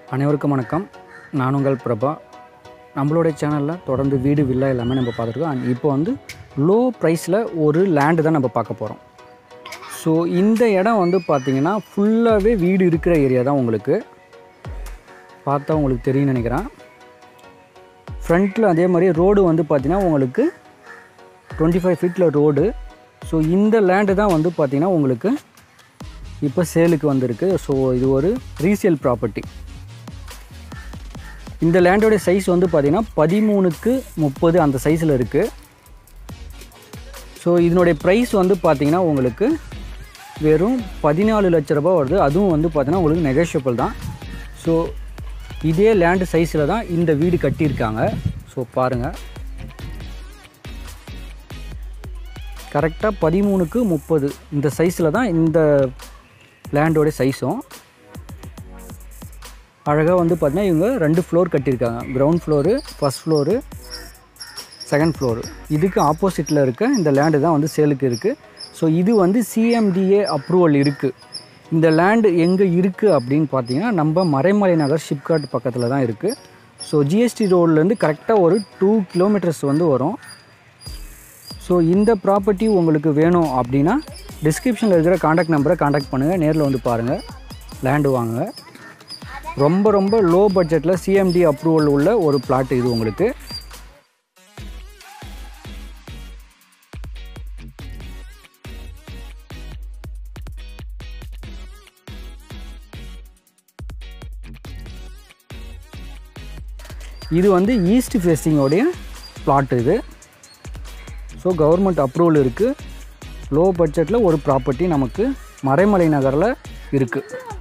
அனைவருக்கும் வணக்கம் நான் உங்கள் பிரபா நம்மளுடைய சேனலில் தொடர்ந்து வீடு வில்லா எல்லாமே நம்ம பார்த்துருக்கோம் அண்ட் இப்போ வந்து லோ ப்ரைஸில் ஒரு லேண்டு தான் நம்ம பார்க்க போகிறோம் ஸோ இந்த இடம் வந்து பார்த்திங்கன்னா ஃபுல்லாகவே வீடு இருக்கிற ஏரியா தான் உங்களுக்கு பார்த்தா உங்களுக்கு தெரியும்னு நினைக்கிறேன் ஃப்ரண்ட்டில் அதே மாதிரி ரோடு வந்து பார்த்திங்கன்னா உங்களுக்கு டுவெண்ட்டி ஃபைவ் ஃபீட்டில் ரோடு ஸோ இந்த லேண்டு தான் வந்து பார்த்திங்கன்னா உங்களுக்கு இப்போ சேலுக்கு வந்திருக்கு ஸோ இது ஒரு ரீசேல் ப்ராப்பர்ட்டி இந்த லேண்டோட சைஸ் வந்து பார்த்திங்கன்னா பதிமூணுக்கு முப்பது அந்த சைஸில் இருக்குது ஸோ இதனுடைய ப்ரைஸ் வந்து பார்த்திங்கன்னா உங்களுக்கு வெறும் பதினாலு லட்ச ரூபாய் வருது அதுவும் வந்து பார்த்திங்கன்னா உங்களுக்கு நெகோஷியபிள் தான் ஸோ இதே லேண்டு சைஸில் தான் இந்த வீடு கட்டியிருக்காங்க ஸோ பாருங்கள் கரெக்டாக பதிமூணுக்கு முப்பது இந்த சைஸில் தான் இந்த லேண்டோட சைஸும் அழகாக வந்து பார்த்தீங்கன்னா இவங்க ரெண்டு ஃப்ளோர் கட்டியிருக்காங்க ground floor first floor second floor இதுக்கு ஆப்போசிட்டில் இருக்க இந்த லேண்டு தான் வந்து சேலுக்கு இருக்குது ஸோ இது வந்து சிஎம்டிஏ அப்ரூவல் இருக்குது இந்த லேண்டு எங்கே இருக்குது அப்படின்னு பார்த்தீங்கன்னா நம்ம மறைமலை நகர் ஷிப்காட் பக்கத்தில் தான் இருக்குது ஸோ ஜிஎஸ்டி ரோட்லேருந்து கரெக்டாக ஒரு டூ கிலோமீட்டர்ஸ் வந்து வரும் ஸோ இந்த ப்ராப்பர்ட்டி உங்களுக்கு வேணும் அப்படின்னா டிஸ்கிரிப்ஷனில் இருக்கிற காண்டாக்ட் நம்பரை காண்டாக்ட் பண்ணுங்கள் நேரில் வந்து பாருங்கள் லேண்டு வாங்க ரொம்ப ரொம்ப லோ பட்ஜெட்டில் சிஎம்டி அப்ரூவல் உள்ள ஒரு பிளாட் இது உங்களுக்கு இது வந்து ஈஸ்ட் ஃபேஸிங்கோடைய பிளாட் இது ஸோ கவர்மெண்ட் அப்ரூவல் இருக்குது லோ பட்ஜெட்டில் ஒரு ப்ராப்பர்ட்டி நமக்கு மறைமலை நகரில் இருக்குது